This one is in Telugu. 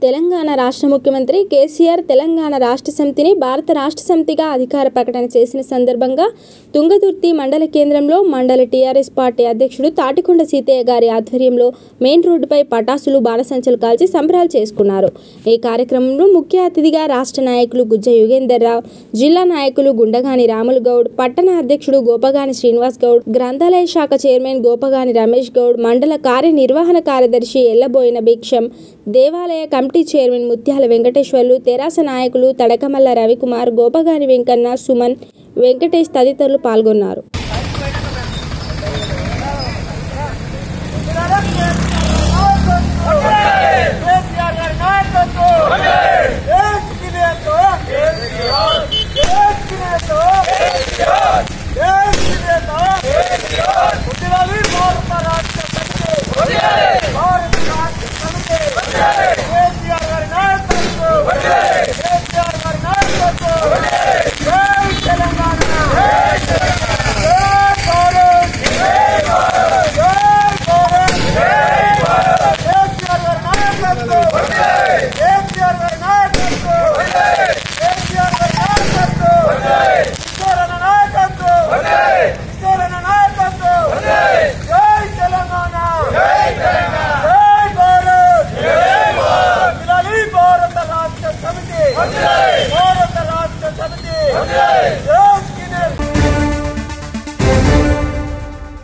తెలంగాణ రాష్ట్ర ముఖ్యమంత్రి కేసీఆర్ తెలంగాణ రాష్ట్ర సమితిని భారత రాష్ట్ర సమితిగా అధికార ప్రకటన చేసిన సందర్భంగా తుంగతుర్తి మండల కేంద్రంలో మండల టీఆర్ఎస్ పార్టీ అధ్యక్షుడు తాటికొండ సీతయ్య గారి ఆధ్వర్యంలో మెయిన్ రోడ్డుపై పటాసులు బాణసంచలు కాల్చి సంబరాలు చేసుకున్నారు ఈ కార్యక్రమంలో ముఖ్య అతిథిగా రాష్ట్ర నాయకులు గుజ్జ యుగేందర్ రావు జిల్లా నాయకులు గుండగాని రాములు గౌడ్ పట్టణ అధ్యక్షుడు గోపగాని శ్రీనివాస్ గౌడ్ గ్రంథాలయ శాఖ చైర్మన్ గోపగాని రమేష్ గౌడ్ మండల కార్యనిర్వహణ కార్యదర్శి ఎల్లబోయిన భిక్షం దేవాలయ కమిటీ చైర్మన్ ముత్యాల వెంకటేశ్వర్లు తెరాస నాయకులు తడకమల్ల రవికుమార్ గోపగాని వెంకన్న సుమన్ వెంకటేష్ తదితరులు పాల్గొన్నారు